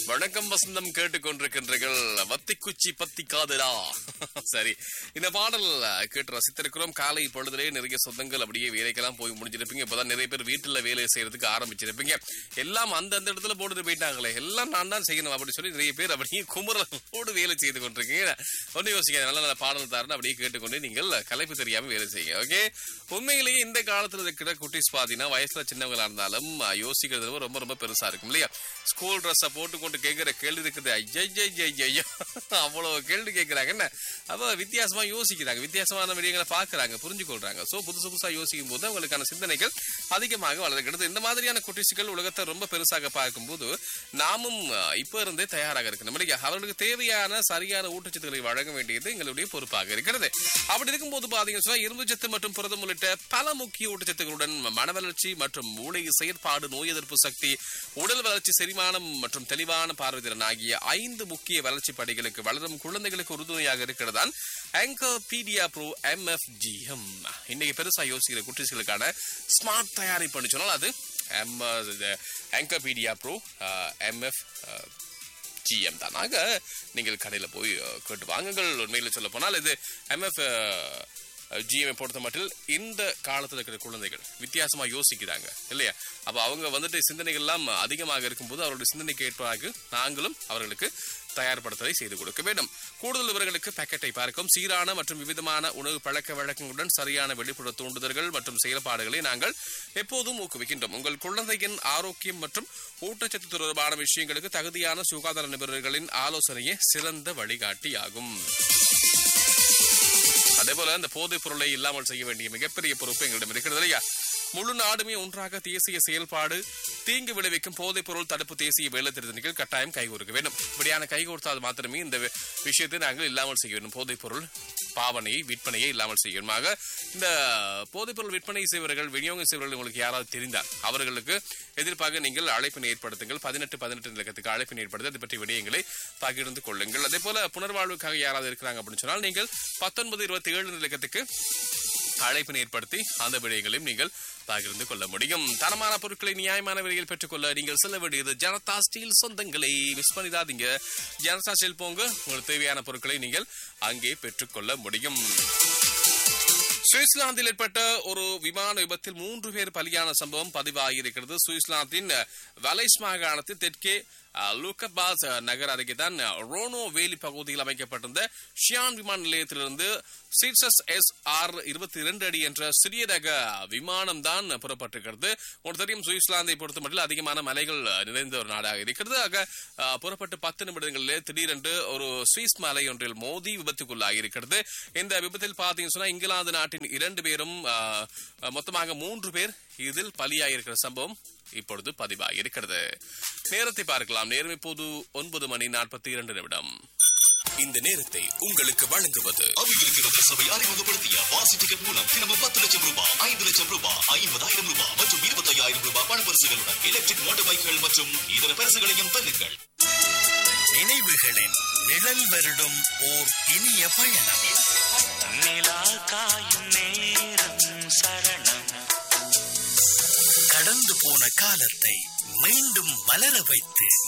வணக்கம் வசந்தம் கேட்டுக்கொண்டிருக்கின்றீர்கள் வத்தி குச்சி பத்தி காதலா சரி இந்த பாடல் கேட்டு ரசித்திருக்கிறோம் காலை பொழுதுலே நிறைய சொந்தங்கள் அப்படியே வேலைக்கெல்லாம் போய் முடிஞ்சிருப்பீங்க இப்பதான் நிறைய பேர் வீட்டுல வேலை செய்யறதுக்கு ஆரம்பிச்சிருப்பீங்க எல்லாம் அந்த அந்த இடத்துல போட்டுட்டு போயிட்டாங்களே எல்லாம் நான் தான் செய்யணும் அப்படின்னு சொல்லி நிறைய பேர் அப்படியே குமுறலோடு வேலை செய்து கொண்டிருக்கீங்க ஒன்னும் யோசிக்க நல்ல நல்ல பாடல் தாருன்னு அப்படியே கேட்டுக்கொண்டு நீங்கள் கலைப்பு தெரியாம வேலை செய்யுங்க ஓகே உண்மையிலேயே இந்த காலத்துல இருக்கிற குட்டிஸ் பாத்தீங்கன்னா வயசுல சின்னவங்களா இருந்தாலும் அஹ், யோசிக்கிறது ரொம்ப ரொம்ப பெருசா இருக்கும் இல்லையா ஸ்கூல் ட்ரெஸ்ஸை போட்டுக்கொண்டு கேட்கிற கேள்வி இருக்குது ஐயோ அவ்வளவு கேள்வி கேட்கிறாங்க என்ன அப்ப வித்தியாசமா யோசிக்கிறாங்க வித்தியாசமான விடயங்களை பாக்குறாங்க புரிஞ்சு கொள்றாங்க சோ புதுசு புதுசா யோசிக்கும் போது அவங்களுக்கான சிந்தனைகள் அதிகமாக வளர்கிறது இந்த மாதிரியான குட்டிசுகள் உலகத்தை ரொம்ப பெருசாக பார்க்கும்போது நாமும் அஹ், இப்ப இருந்தே தயாராக இருக்கணும் இல்லையா அவர்களுக்கு தேவையான சரியான ஊட்டச்சத்துக்களை வழங்க வேண்டியது எங்களுடைய பொறுப்பாக இருக்கிறது அப்படி இருக்கும்போது பாத்தீங்கன்னா சொன்னா இரும்பு சத்து மற்றும் புரதம் உள்ளிட்ட பல முக்கிய ஊட்டச்சத்துக்களுடன் மன வளர்ச்சி மற்றும் மூளை செயற்பாடு நோய் எதிர்ப்பு சக்தி உடல் வளர்ச்சி செரிமானம் மற்றும் தெளிவான பார்வைத்திறன் ஆகிய ஐந்து முக்கிய வளர்ச்சி படிகளுக்கு வளரும் குழந்தைகளுக்கு உறுதுணையாக இருக்கிறதான் ஆங்கோபீடியா ப்ரோ எம்எஃப்ஜிஎம் இன்னைக்கு பெருசா யோசிக்கிற குட்டீஸ்களுக்கான ஸ்மார்ட் தயாரிப்புன்னு சொன்னால் அது ஆங்கோபீடியா ப்ரோ எம்எஃப் ஜிஎம் தான் ஆக நீங்கள் கடையில் போய் அஹ், கேட்டு வாங்குங்கள் உண்மையில் சொல்ல போனால் இது எம்எஃப் ஜிஎம்ஐ பொறுத்த மட்டும் இந்த காலத்துல இருக்கிற குழந்தைகள் வித்தியாசமா யோசிக்கிறாங்க இல்லையா அப்ப அவங்க வந்துட்டு சிந்தனைகள் எல்லாம் அதிகமாக இருக்கும்போது அவருடைய சிந்தனைக்கு ஏற்பாக நாங்களும் அவர்களுக்கு தயார்படுத்தலை செய்து கொடுக்க வேண்டும் கூடுதல் விவரங்களுக்கு பாக்கெட்டை பார்க்கும் சீரான மற்றும் விவிதமான உணவு பழக்க வழக்கங்களுடன் சரியான வெளிப்புற தூண்டுதல்கள் மற்றும் செயல்பாடுகளை நாங்கள் எப்போதும் ஊக்குவிக்கின்றோம் உங்கள் குழந்தையின் ஆரோக்கியம் மற்றும் ஊட்டச்சத்து தொடர்பான விஷயங்களுக்கு தகுதியான சுகாதார நிபுணர்களின் ஆலோசனையே சிறந்த வழிகாட்டியாகும் அதே போல இந்த போதைப் பொருளை இல்லாமல் செய்ய வேண்டிய மிகப்பெரிய பொறுப்பு எங்களிடம் இருக்கிறது இல்லையா முழு நாடுமே ஒன்றாக தேசிய செயல்பாடு தீங்கு விளைவிக்கும் போதைப் பொருள் தடுப்பு தேசிய வேலை திட்டத்தின் கட்டாயம் கைகோர்க்க வேண்டும் இப்படியான கைகோர்த்தால் மாத்திரமே இந்த வி- விஷயத்தை நாங்கள் இல்லாமல் செய்ய வேண்டும் போதைப் பொருள் பாவனையை விற்பனையை இல்லாமல் செய்ய வேண்டும் ஆக இந்த போதைப் பொருள் விற்பனை செய்வர்கள் விநியோகம் செய்வர்கள் உங்களுக்கு யாராவது தெரிந்தால் அவர்களுக்கு எதிர்ப்பாக நீங்கள் அழைப்பினை ஏற்படுத்துங்கள் பதினெட்டு பதினெட்டு இலக்கத்துக்கு அழைப்பினை ஏற்படுத்தி அது பற்றி விடயங்களை பகிர்ந்து கொள்ளுங்கள் அதே போல புனர்வாழ்வுக்காக யாராவது இருக்கிறாங்க அப்படின்னு சொன்னால் நீங்கள் பத்தொன்பது இருபத்தி ஏழு இலக்கத்துக்கு அழைப்பினை ஏற்படுத்தி அந்த விடயங்களையும் நீங்கள் பகிர்ந்து கொள்ள முடியும் தரமான பொருட்களை நியாயமான விலையில் பெற்றுக்கொள்ள நீங்கள் செல்ல வேண்டியது ஜனதா ஸ்டீல் சொந்தங்களை மிஸ் பண்ணிடாதீங்க ஜனதா ஸ்டீல் போங்க உங்களுக்கு தேவையான பொருட்களை நீங்கள் அங்கே பெற்றுக்கொள்ள முடியும் சுவிட்சர்லாந்தில் ஏற்பட்ட ஒரு விமான விபத்தில் மூன்று பேர் பலியான சம்பவம் பதிவாகியிருக்கிறது சுவிட்சர்லாந்தின் வலைஸ் மாகாணத்தில் தெற்கே அஹ், லூக்கபாஸ் நகர் அருகே தான் ரோனோ வேலி பகுதியில் அமைக்கப்பட்டிருந்த ஷியான் விமான நிலையத்திலிருந்து சீர்சஸ் எஸ் ஆர் இருபத்தி இரண்டு அடி என்ற சிறிய ரக விமானம் தான் புறப்பட்டிருக்கிறது உங்களுக்கு தெரியும் சுவிட்சர்லாந்தை பொறுத்த மட்டும் அதிகமான மலைகள் நிறைந்த ஒரு நாடாக இருக்கிறது ஆக அஹ், புறப்பட்டு பத்து நிமிடங்களிலே திடீரென்று ஒரு சுவிஸ் மலை ஒன்றில் மோதி விபத்துக்குள்ளாகி இருக்கிறது இந்த விபத்தில் பார்த்தீங்கன்னு சொன்னா இங்கிலாந்து நாட்டின் இரண்டு பேரும் அஹ், மொத்தமாக மூன்று பேர் இதில் பலியாகியிருக்கிற சம்பவம் இப்பொழுது பதிவாகி இருக்கிறது நேரத்தை பார்க்கலாம் நேரம் இப்போது ஒன்பது மணி நாற்பத்தி இரண்டு நிமிடம் இந்த நேரத்தை உங்களுக்கு வழங்குவது அவையிருக்கிறது சபை அறிமுகப்படுத்திய வாசி டிக்கெட் மூலம் தினமும் பத்து லட்சம் ரூபாய் ஐந்து லட்சம் ரூபாய் ஐம்பதாயிரம் ரூபாய் மற்றும் இருபத்தையாயிரம் ரூபாய் பணப்பரிசுகளுடன் எலக்ட்ரிக் மோட்டார் பைக்குகள் மற்றும் இதர பரிசுகளையும் பெறுங்கள் நினைவுகளின் நிழல் வருடும் ஓர் இனிய பயணம் நிலா காயும் நேரம் சரணம் கடந்து போன காலத்தை மீண்டும் மலர வைத்து